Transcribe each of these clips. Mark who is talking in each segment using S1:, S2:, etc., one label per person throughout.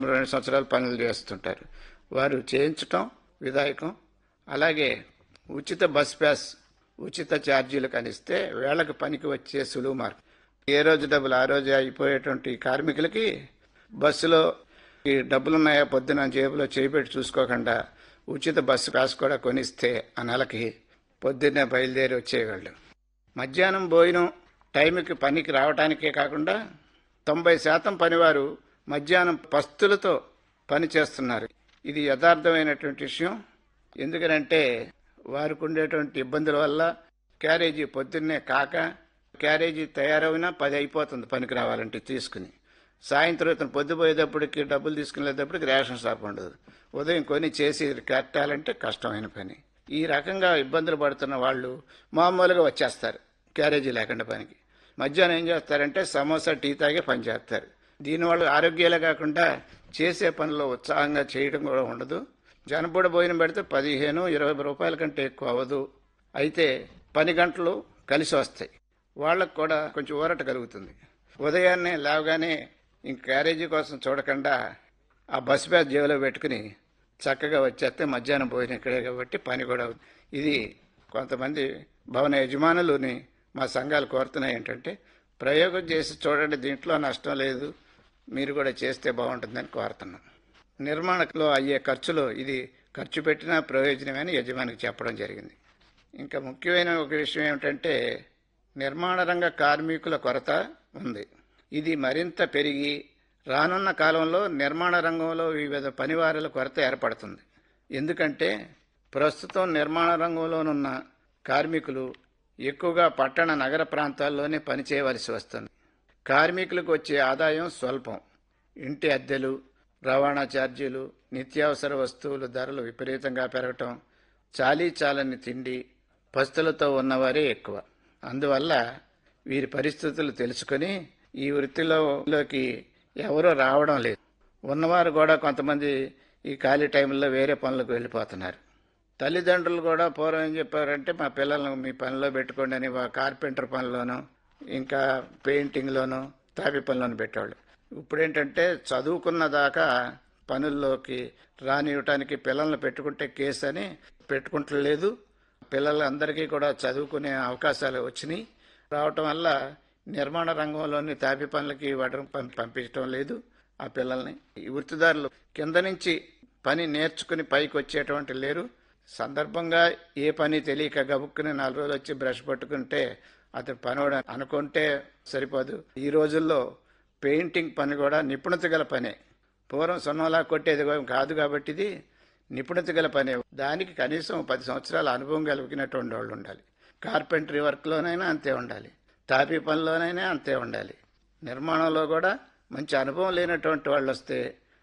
S1: రెండు సంవత్సరాలు పనులు చేస్తుంటారు వారు చేయించటం విధాయకం అలాగే ఉచిత బస్ పాస్ ఉచిత ఛార్జీలు కనిస్తే వేళకు పనికి వచ్చే సులువు మార్గం ఏ రోజు డబ్బులు ఆ రోజు అయిపోయేటువంటి కార్మికులకి బస్సులో ఈ డబ్బులున్నాయా పొద్దున జేబులో చేపెట్టి చూసుకోకుండా ఉచిత బస్సు పాస్ కూడా కొనిస్తే ఆ నెలకి పొద్దున్నే బయలుదేరి వచ్చేవాళ్ళు మధ్యాహ్నం భోజనం టైంకి పనికి రావటానికే కాకుండా తొంభై శాతం పనివారు మధ్యాహ్నం పస్తులతో పని చేస్తున్నారు ఇది యథార్థమైనటువంటి విషయం ఎందుకనంటే వారికి ఉండేటువంటి ఇబ్బందుల వల్ల క్యారేజీ పొద్దున్నే కాక క్యారేజీ తయారైనా పది అయిపోతుంది పనికి రావాలంటే తీసుకుని సాయంత్రం ఇతను పొద్దుపోయేటప్పటికి డబ్బులు తీసుకునేటప్పటికి రేషన్ షాప్ ఉండదు ఉదయం కొని చేసి కట్టాలంటే కష్టమైన పని ఈ రకంగా ఇబ్బందులు పడుతున్న వాళ్ళు మామూలుగా వచ్చేస్తారు క్యారేజీ లేకుండా పనికి మధ్యాహ్నం ఏం చేస్తారంటే సమోసా టీ తాగే పని చేస్తారు దీనివల్ల ఆరోగ్యాలే కాకుండా చేసే పనిలో ఉత్సాహంగా చేయడం కూడా ఉండదు జనపూడ భోజనం పెడితే పదిహేను ఇరవై రూపాయల కంటే ఎక్కువ అవ్వదు అయితే పని గంటలు కలిసి వస్తాయి వాళ్ళకు కూడా కొంచెం ఊరట కలుగుతుంది ఉదయాన్నే లేవగానే ఇంక క్యారేజీ కోసం చూడకుండా ఆ బస్ బ్యాగ్ జేబులో పెట్టుకుని చక్కగా వచ్చేస్తే మధ్యాహ్నం భోజనం ఇక్కడే కాబట్టి పని కూడా అవుతుంది. ఇది కొంతమంది భవన యజమానులని మా సంఘాలు కోరుతున్నాయి ఏంటంటే ప్రయోగం చేసి చూడండి దీంట్లో నష్టం లేదు మీరు కూడా చేస్తే బాగుంటుందని కోరుతున్నాం నిర్మాణంలో అయ్యే ఖర్చులో ఇది ఖర్చు పెట్టినా ప్రయోజనమే అని యజమానికి చెప్పడం జరిగింది ఇంకా ముఖ్యమైన ఒక విషయం ఏమిటంటే నిర్మాణ రంగ కార్మికుల కొరత ఉంది ఇది మరింత పెరిగి రానున్న కాలంలో నిర్మాణ రంగంలో వివిధ పనివారుల కొరత ఏర్పడుతుంది ఎందుకంటే ప్రస్తుతం నిర్మాణ రంగంలోనున్న కార్మికులు ఎక్కువగా పట్టణ నగర ప్రాంతాల్లోనే పనిచేయవలసి వస్తుంది కార్మికులకు వచ్చే ఆదాయం స్వల్పం ఇంటి అద్దెలు రవాణా ఛార్జీలు నిత్యావసర వస్తువుల ధరలు విపరీతంగా పెరగటం చాలీ చాలని తిండి పస్తులతో ఉన్నవారే ఎక్కువ అందువల్ల వీరి పరిస్థితులు తెలుసుకొని ఈ వృత్తిలోకి ఎవరూ రావడం లేదు ఉన్నవారు కూడా కొంతమంది ఈ ఖాళీ టైంలో వేరే పనులకు వెళ్ళిపోతున్నారు తల్లిదండ్రులు కూడా పూర్వం ఏం చెప్పారంటే మా పిల్లలను మీ పనిలో పెట్టుకోండి అని వా- కార్పెంటర్ పనిలోనూ ఇంకా పెయింటింగ్లోనూ తాపి పనిలోనూ పెట్టేవాళ్ళు ఇప్పుడు ఏంటంటే చదువుకున్న దాకా పనుల్లోకి రానివ్వటానికి పిల్లల్ని పెట్టుకుంటే కేసు అని పెట్టుకుంటలేదు పిల్లలందరికీ కూడా చదువుకునే అవకాశాలు వచ్చినాయి రావటం వల్ల నిర్మాణ రంగంలోని తాపి పనులకి ఇవ్వడం పం- పంపించడం లేదు ఆ పిల్లల్ని ఈ వృత్తిదారులు కింద నుంచి పని నేర్చుకుని పైకి వచ్చేటువంటి లేరు సందర్భంగా ఏ పని తెలియక గబుక్కుని నాలుగు రోజులు వచ్చి బ్రష్ పట్టుకుంటే అతను పనివాడు అనుకుంటే సరిపోదు ఈ రోజుల్లో పెయింటింగ్ పని కూడా నిపుణత గల పనే పూర్వం సున్నంలా కొట్టేది కాదు కాబట్టి ఇది నిపుణత గల పనే దానికి కనీసం పది సంవత్సరాల అనుభవం కలిగినటువంటి వాళ్ళు ఉండాలి కార్పెంటరీ వర్క్లోనైనా అంతే ఉండాలి తాపీ పనిలోనైనా అంతే ఉండాలి నిర్మాణంలో కూడా మంచి అనుభవం లేనటువంటి వాళ్ళు వస్తే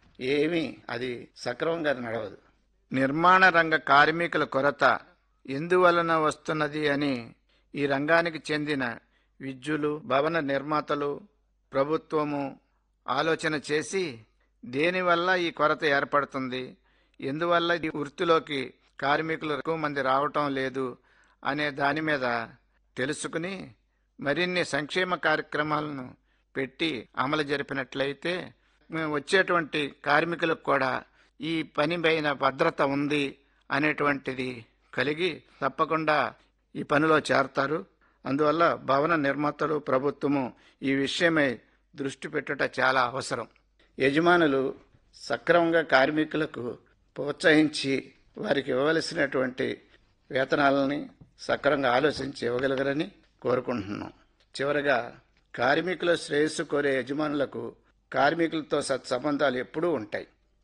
S1: ఏమీ అది సక్రమంగా నడవదు నిర్మాణ రంగ కార్మికుల కొరత ఎందువలన వస్తున్నది అని ఈ రంగానికి చెందిన విద్యులు భవన నిర్మాతలు ప్రభుత్వము ఆలోచన చేసి దేనివల్ల ఈ కొరత ఏర్పడుతుంది ఎందువల్ల ఈ వృత్తిలోకి కార్మికులు ఎక్కువ మంది రావటం లేదు అనే దాని మీద తెలుసుకుని మరిన్ని సంక్షేమ కార్యక్రమాలను పెట్టి అమలు జరిపినట్లయితే మేము వచ్చేటువంటి కార్మికులకు కూడా ఈ పని పైన భద్రత ఉంది అనేటువంటిది కలిగి తప్పకుండా ఈ పనిలో చేరతారు అందువల్ల భవన నిర్మాతలు ప్రభుత్వము ఈ విషయమై దృష్టి పెట్టుట చాలా అవసరం యజమానులు సక్రమంగా కార్మికులకు ప్రోత్సహించి వారికి ఇవ్వవలసినటువంటి వేతనాలని సక్రమంగా ఆలోచించి ఇవ్వగలగరని కోరుకుంటున్నాం చివరగా కార్మికుల శ్రేయస్సు కోరే యజమానులకు కార్మికులతో సత్సంబంధాలు ఎప్పుడూ ఉంటాయి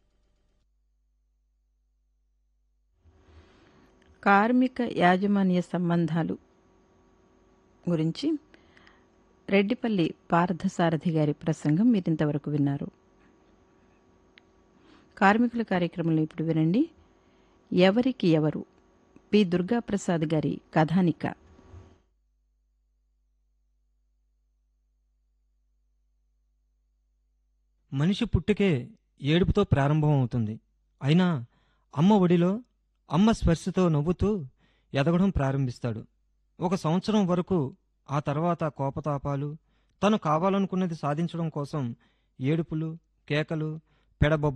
S2: కార్మిక యాజమాన్య సంబంధాలు గురించి రెడ్డిపల్లి పార్థసారథి గారి ప్రసంగం మీరు ఇంతవరకు విన్నారు కార్మికుల కార్యక్రమంలో ఇప్పుడు వినండి ఎవరికి ఎవరు పి దుర్గాప్రసాద్ గారి కథానిక
S3: మనిషి పుట్టుకే ఏడుపుతో ప్రారంభమవుతుంది అయినా అమ్మ ఒడిలో అమ్మ స్పర్శతో నవ్వుతూ ఎదగడం ప్రారంభిస్తాడు ఒక సంవత్సరం వరకు ఆ తర్వాత కోపతాపాలు తను కావాలనుకున్నది సాధించడం కోసం ఏడుపులు కేకలు పెడబొబ్బ